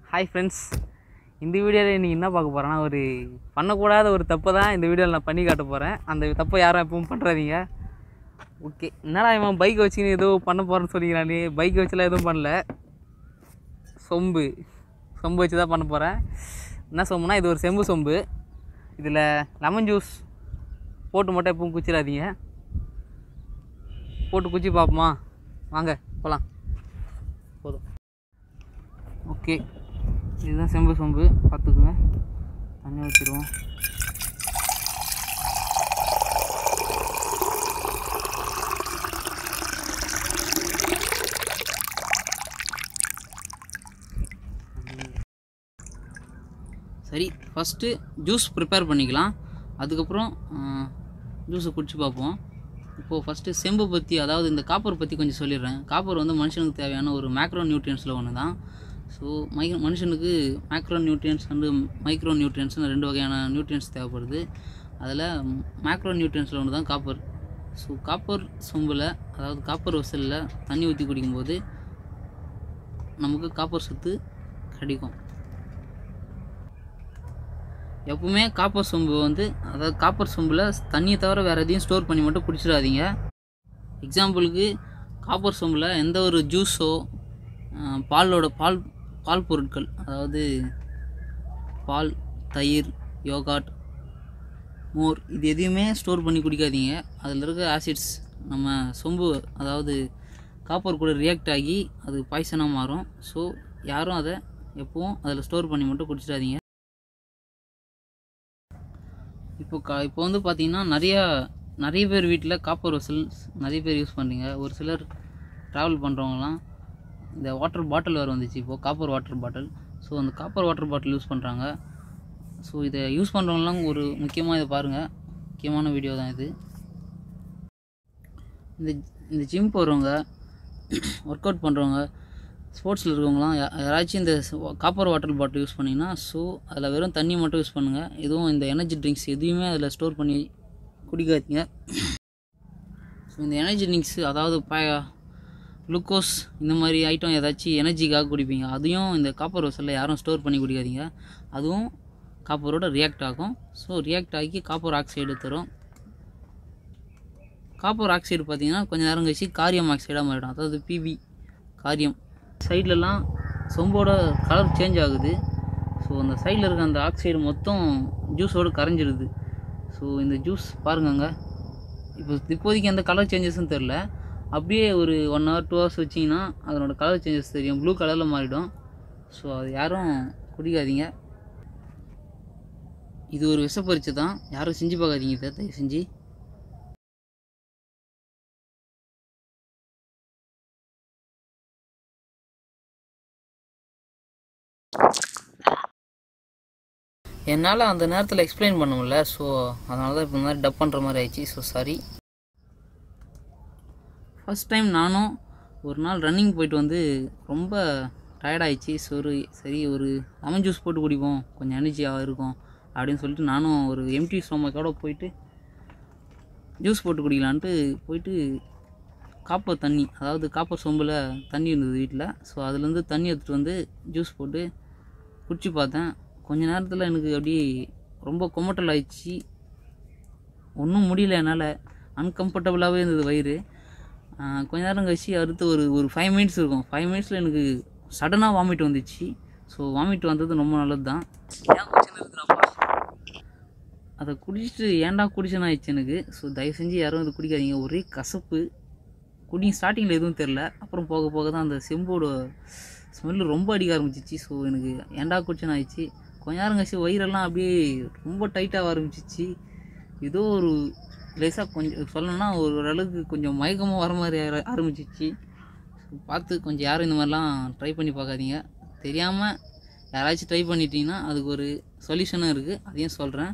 hi friends இந்த வீடியோவில் நீங்கள் என்ன பார்க்க போகிறேன்னா ஒரு பண்ணக்கூடாத ஒரு தப்பை தான் இந்த வீடியோவில் நான் பண்ணி காட்ட போகிறேன் அந்த தப்பை யாரும் எப்பவும் பண்ணுறாதீங்க ஓகே என்னடா இவன் பைக் வச்சுன்னு ஏதோ பண்ண போகிறேன்னு சொல்லிக்கிறானே பைக் வச்சுலாம் எதுவும் பண்ணல சொம்பு சொம்பு வச்சு தான் பண்ண போகிறேன் என்ன சொம்புனா இது ஒரு செம்பு சொம்பு இதில் லெமன் ஜூஸ் போட்டு மட்டும் எப்பவும் குச்சிடாதீங்க போட்டு குச்சி பார்ப்போமா வாங்க போகலாம் போதும் ஓகே இதுதான் செம்பு சொம்பு பார்த்துக்குங்க தண்ணி வச்சுருவோம் சரி ஃபஸ்ட்டு ஜூஸ் ப்ரிப்பேர் பண்ணிக்கலாம் அதுக்கப்புறம் ஜூஸை குடிச்சு பார்ப்போம் இப்போது ஃபஸ்ட்டு செம்பு பற்றி அதாவது இந்த காப்பர் பற்றி கொஞ்சம் சொல்லிடுறேன் காப்பர் வந்து மனுஷனுக்கு தேவையான ஒரு மேக்ரோ நியூட்ரியன்ஸில் ஒன்று தான் ஸோ மை மனுஷனுக்கு மேக்ரோ நியூட்ரியன்ஸ் வந்து மைக்ரோ நியூட்ரியன்ஸ்னு ரெண்டு வகையான நியூட்ரியன்ஸ் தேவைப்படுது அதில் மேக்ரோ நியூட்ரியன்ஸில் ஒன்று தான் காப்பர் ஸோ காப்பர் சொம்பில் அதாவது காப்பர் வசலில் தண்ணி ஊற்றி குடிக்கும்போது நமக்கு காப்பர் சத்து கிடைக்கும் எப்பவுமே காப்பர் சொம்பு வந்து அதாவது காப்பர் சொம்பில் தண்ணியை தவிர வேறு எதையும் ஸ்டோர் பண்ணி மட்டும் குடிச்சிடாதீங்க எக்ஸாம்பிளுக்கு காப்பர் சொம்பில் எந்த ஒரு ஜூஸோ பாலோட பால் பால் பொருட்கள் அதாவது பால் தயிர் யோகாட் மோர் இது எதையுமே ஸ்டோர் பண்ணி குடிக்காதீங்க அதில் இருக்க ஆசிட்ஸ் நம்ம சொம்பு அதாவது காப்பர் கூட ரியாக்ட் ஆகி அது பாய்சனாக மாறும் ஸோ யாரும் அதை எப்பவும் அதில் ஸ்டோர் பண்ணி மட்டும் குடிச்சிடாதீங்க இப்போ கா இப்போ வந்து பார்த்தீங்கன்னா நிறையா நிறைய பேர் வீட்டில் காப்பர் வசல் நிறைய பேர் யூஸ் பண்ணுறீங்க ஒரு சிலர் ட்ராவல் பண்ணுறவங்கலாம் இந்த வாட்டர் பாட்டில் வேறு வந்துச்சு இப்போது காப்பர் வாட்டர் பாட்டில் ஸோ அந்த காப்பர் வாட்டர் பாட்டில் யூஸ் பண்ணுறாங்க ஸோ இதை யூஸ் பண்ணுறவங்களாம் ஒரு முக்கியமாக இதை பாருங்கள் முக்கியமான வீடியோ தான் இது இந்த இந்த ஜிம் போகிறவங்க ஒர்க் அவுட் பண்ணுறவங்க ஸ்போர்ட்ஸில் இருக்கவங்களாம் யா- யாராச்சும் இந்த காப்பர் வாட்டர் பாட்டில் யூஸ் பண்ணிங்கன்னா ஸோ அதில் வெறும் தண்ணி மட்டும் யூஸ் பண்ணுங்கள் எதுவும் இந்த எனர்ஜி ட்ரிங்க்ஸ் எதுவுமே அதில் ஸ்டோர் பண்ணி குடிக்காதீங்க ஸோ இந்த எனர்ஜி ட்ரிங்க்ஸ் அதாவது ப குளுக்கோஸ் இந்த மாதிரி ஐட்டம் ஏதாச்சும் எனர்ஜிக்காக குடிப்பீங்க அதையும் இந்த காப்பர் வசலில் யாரும் ஸ்டோர் பண்ணி குடிக்காதீங்க அதுவும் காப்பரோட ரியாக்ட் ஆகும் ஸோ ரியாக்ட் ஆகி காப்பர் ஆக்சைடு தரும் காப்பர் ஆக்சைடு பார்த்தீங்கன்னா கொஞ்ச நேரம் கழிச்சு காரியம் ஆக்சைடாக மாறிடும் அதாவது பிபி காரியம் சைட்லலாம் சொம்போட கலர் சேஞ்ச் ஆகுது ஸோ அந்த சைடில் இருக்க அந்த ஆக்சைடு மொத்தம் ஜூஸோடு கரைஞ்சிடுது ஸோ இந்த ஜூஸ் பாருங்கங்க இப்போ இப்போதைக்கு எந்த கலர் சேஞ்சஸும் தெரில அப்படியே ஒரு ஒன் ஹவர் டூ ஹவர்ஸ் வச்சிங்கன்னா அதனோட கலர் சேஞ்சஸ் தெரியும் ப்ளூ கலரில் மாறிடும் ஸோ அது யாரும் குடிக்காதீங்க இது ஒரு விஷப்பரிச்சு தான் யாரும் செஞ்சு பார்க்காதீங்க இதை தயவு செஞ்சு என்னால் அந்த நேரத்தில் எக்ஸ்பிளைன் பண்ண முடியல ஸோ அதனால தான் இப்போ இந்த மாதிரி டப் பண்ணுற மாதிரி ஆயிடுச்சு ஸோ சாரி ஃபஸ்ட் டைம் நானும் ஒரு நாள் ரன்னிங் போயிட்டு வந்து ரொம்ப டயர்டாயிடுச்சு சரி சரி ஒரு லெமன் ஜூஸ் போட்டு குடிப்போம் கொஞ்சம் எனர்ஜியாக இருக்கும் அப்படின்னு சொல்லிட்டு நானும் ஒரு எம்டி ஸ்டொமக்கோட போயிட்டு ஜூஸ் போட்டு குடிக்கலான்ட்டு போயிட்டு காப்பர் தண்ணி அதாவது காப்பர் சொம்பில் தண்ணி இருந்தது வீட்டில் ஸோ அதுலேருந்து தண்ணி எடுத்துகிட்டு வந்து ஜூஸ் போட்டு குடிச்சு பார்த்தேன் கொஞ்ச நேரத்தில் எனக்கு அப்படியே ரொம்ப கொமட்டல் ஆயிடுச்சு ஒன்றும் முடியல என்னால் அன்கம்ஃபர்டபுளாகவே இருந்தது வயிறு ஆஹ் கொஞ்ச நேரம் கழிச்சு அடுத்து ஒரு ஒரு ஃபைவ் மினிட்ஸ் இருக்கும் ஃபைவ் மினிட்ஸில் எனக்கு சடனாக வாமிட் வந்துச்சு ஸோ வாமிட் வந்தது ரொம்ப நல்லது தான் ஏன் குடிச்சுன்னு இருக்குறாப்பா அதை குடிச்சிட்டு ஏன்டா குடிச்சேன்னு ஆயிடுச்சு எனக்கு ஸோ தயவு செஞ்சு யாரும் இது குடிக்காதீங்க ஒரே கசப்பு குடி ஸ்டார்டிங்கில் எதுவும் தெரில அப்புறம் போக போக தான் அந்த செம்போட ஸ்மெல்லு ரொம்ப அடிக்க ஆரம்பிச்சிச்சு ஸோ எனக்கு ஏன்டா குடிச்சேன்னு ஆயிடுச்சு கொஞ்ச நேரம் கழிச்சு வயிறெல்லாம் அப்படியே ரொம்ப டைட்டாக ஆரம்பிச்சிச்சு ஏதோ ஒரு லேசாக கொஞ்சம் சொல்லணும்னா ஒரு ஓரளவுக்கு கொஞ்சம் மயக்கமாக வர மாதிரி ஆர- ஆரம்பிச்சிச்சு ஸோ பார்த்து கொஞ்சம் யாரும் இந்த மாதிரிலாம் ட்ரை பண்ணி பார்க்காதீங்க தெரியாமல் யாராச்சும் ட்ரை பண்ணிட்டீங்கன்னா அதுக்கு ஒரு சொல்யூஷனும் இருக்குது அதையும் சொல்கிறேன்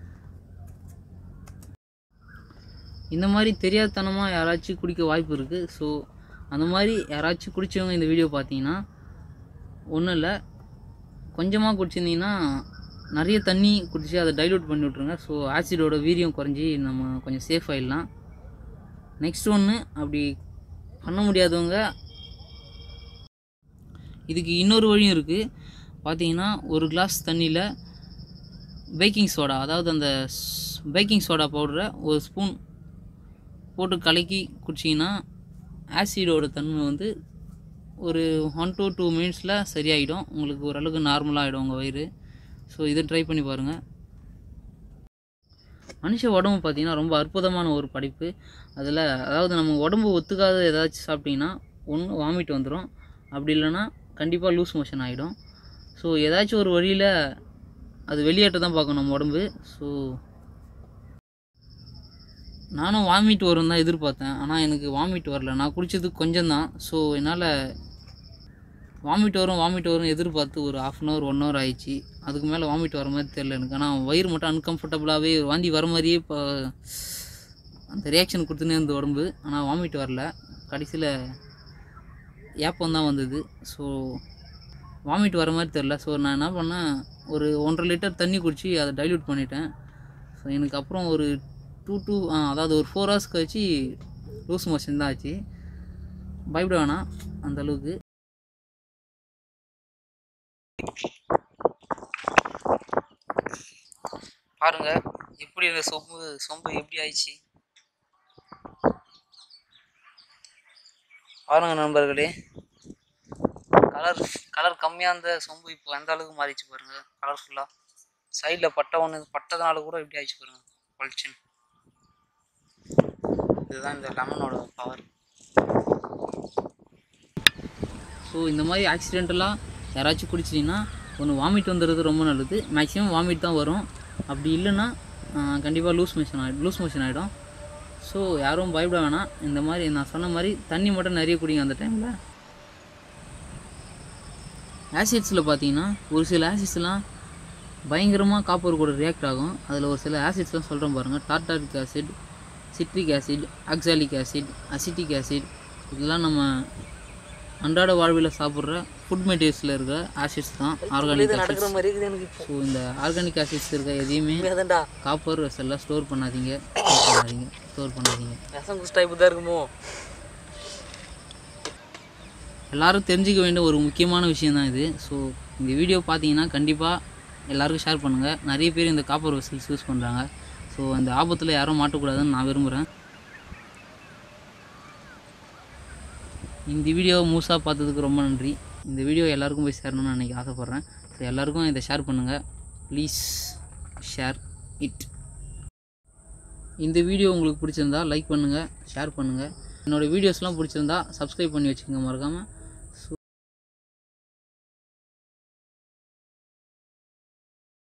இந்த மாதிரி தெரியாதனமாக யாராச்சும் குடிக்க வாய்ப்பு இருக்குது ஸோ அந்த மாதிரி யாராச்சும் குடிச்சவங்க இந்த வீடியோ பார்த்தீங்கன்னா ஒன்றும் இல்லை கொஞ்சமாக குடிச்சிருந்தீங்கன்னா நிறைய தண்ணி குடிச்சு அதை டைல்யூட் பண்ணி விட்ருங்க ஸோ ஆசிடோட வீரியம் குறைஞ்சி நம்ம கொஞ்சம் சேஃப் ஆகிடலாம் நெக்ஸ்ட் ஒன்று அப்படி பண்ண முடியாதவங்க இதுக்கு இன்னொரு வழியும் இருக்குது பார்த்தீங்கன்னா ஒரு கிளாஸ் தண்ணியில் பேக்கிங் சோடா அதாவது அந்த பேக்கிங் சோடா பவுடரை ஒரு ஸ்பூன் போட்டு கலக்கி குடிச்சிங்கன்னா ஆசிடோட தன்மை வந்து ஒரு ஒன் to டூ மினிட்ஸில் சரியாயிடும் உங்களுக்கு ஓரளவுக்கு நார்மலாக ஆகிடும் உங்கள் வயிறு ஸோ இதை ட்ரை பண்ணி பாருங்கள் மனுஷ உடம்பு பார்த்திங்கன்னா ரொம்ப அற்புதமான ஒரு படைப்பு அதில் அதாவது நம்ம உடம்பு ஒத்துக்காத ஏதாச்சும் சாப்பிட்டிங்கன்னா ஒன்று வாமிட் வந்துடும் அப்படி இல்லைன்னா கண்டிப்பாக லூஸ் மோஷன் ஆகிடும் ஸோ ஏதாச்சும் ஒரு வழியில் அது வெளியேற்ற தான் பார்க்கணும் நம்ம உடம்பு ஸோ நானும் வாமிட் வரும் தான் எதிர்பார்த்தேன் ஆனால் எனக்கு வாமிட் வரல நான் குடித்தது கொஞ்சம் தான் ஸோ என்னால் வாமிட் வரும் வாமிட் வரும் எதிர்பார்த்து ஒரு half an hour one hour ஆயிடுச்சு அதுக்கு மேலே வாமிட் வர மாதிரி தெரில எனக்கு ஆனால் வயிறு மட்டும் அன்கம்ஃபர்டபுளாகவே வாந்தி வர மாதிரியே இப்போ அந்த ரியாக்ஷன் கொடுத்துனே இருந்த உடம்பு ஆனால் வாமிட் வரல கடைசியில் ஏப்பம் தான் வந்தது ஸோ வாமிட் வர மாதிரி தெரில ஸோ நான் என்ன பண்ணேன் ஒரு ஒன்றரை லிட்டர் தண்ணி குடித்து அதை டைல்யூட் பண்ணிட்டேன் ஸோ எனக்கு அப்புறம் ஒரு டூ டூ அதாவது ஒரு ஃபோர் ஹவர்ஸ் கழிச்சு லூஸ் மோஷன் தான் ஆச்சு பயப்பட வேணாம் அந்த அளவுக்கு பாருங்க எப்படி இந்த சொம்பு சொம்பு எப்படி ஆயிடுச்சு பாருங்க நண்பர்களே கலர் கலர் கம்மியாக இருந்த சொம்பு இப்போ எந்த அளவுக்கு மாறிச்சு பாருங்க கலர்ஃபுல்லாக சைடில் பட்டை ஒன்று பட்டதுனால கூட எப்படி ஆயிடுச்சு பாருங்க பளிச்சுன்னு இதுதான் இந்த லெமனோட பவர் ஸோ இந்த மாதிரி ஆக்சிடென்டெல்லாம் யாராச்சும் குடிச்சிட்டிங்கன்னா ஒன்று வாமிட் வந்துடுறது ரொம்ப நல்லது மேக்ஸிமம் வாமிட் தான் வரும் அப்படி இல்லைன்னா கண்டிப்பாக லூஸ் மோஷன் ஆகிடும் லூஸ் மோஷன் ஆகிடும் ஸோ யாரும் பயப்பட வேணாம் இந்த மாதிரி நான் சொன்ன மாதிரி தண்ணி மட்டும் நிறைய குடிங்க அந்த டைமில் ஆசிட்ஸில் பார்த்தீங்கன்னா ஒரு சில ஆசிட்ஸ்லாம் பயங்கரமாக காப்பர் கூட ரியாக்ட் ஆகும் அதில் ஒரு சில ஆசிட்ஸ்லாம் சொல்கிறேன் பாருங்கள் tartaric acid citric acid oxalic acid acetic acid இதெல்லாம் நம்ம அன்றாட வாழ்வில் சாப்பிட்ற ஃபுட் மெட்டீரியல்ஸில் இருக்க ஆசிட்ஸ் தான் ஆர்கானிக் ஆசிட்ஸ் மாதிரி இருக்குது எனக்கு இப்போ ஸோ இந்த ஆர்கானிக் ஆசிட்ஸ் இருக்க எதையுமே அதான்டா காப்பர் எல்லாம் ஸ்டோர் பண்ணாதீங்க store பண்ணாதீங்க ஸ்டோர் பண்ணாதீங்க ரசம் குஸ்டா இப்போ தான் இருக்குமோ எல்லாரும் தெரிஞ்சுக்க வேண்டிய ஒரு முக்கியமான விஷயம் தான் இது ஸோ இந்த வீடியோ பார்த்தீங்கன்னா கண்டிப்பாக எல்லாருக்கும் ஷேர் பண்ணுங்கள் நிறைய பேர் இந்த காப்பர் வெசல்ஸ் யூஸ் பண்ணுறாங்க ஸோ அந்த ஆபத்தில் யாரும் மாட்டக்கூடாதுன்னு நான் விரும்புகிறேன் இந்த வீடியோ முழுசாக பார்த்ததுக்கு ரொம்ப நன்றி இந்த வீடியோ எல்லாருக்கும் போய் சேரணும்னு நான் அன்றைக்கி ஆசைப்பட்றேன் ஸோ எல்லாருக்கும் இதை ஷேர் பண்ணுங்கள் ப்ளீஸ் ஷேர் இட் இந்த வீடியோ உங்களுக்கு பிடிச்சிருந்தா லைக் பண்ணுங்கள் ஷேர் பண்ணுங்கள் என்னோடய வீடியோஸ்லாம் பிடிச்சிருந்தா சப்ஸ்கிரைப் பண்ணி வச்சுக்கோங்க மறக்காமல்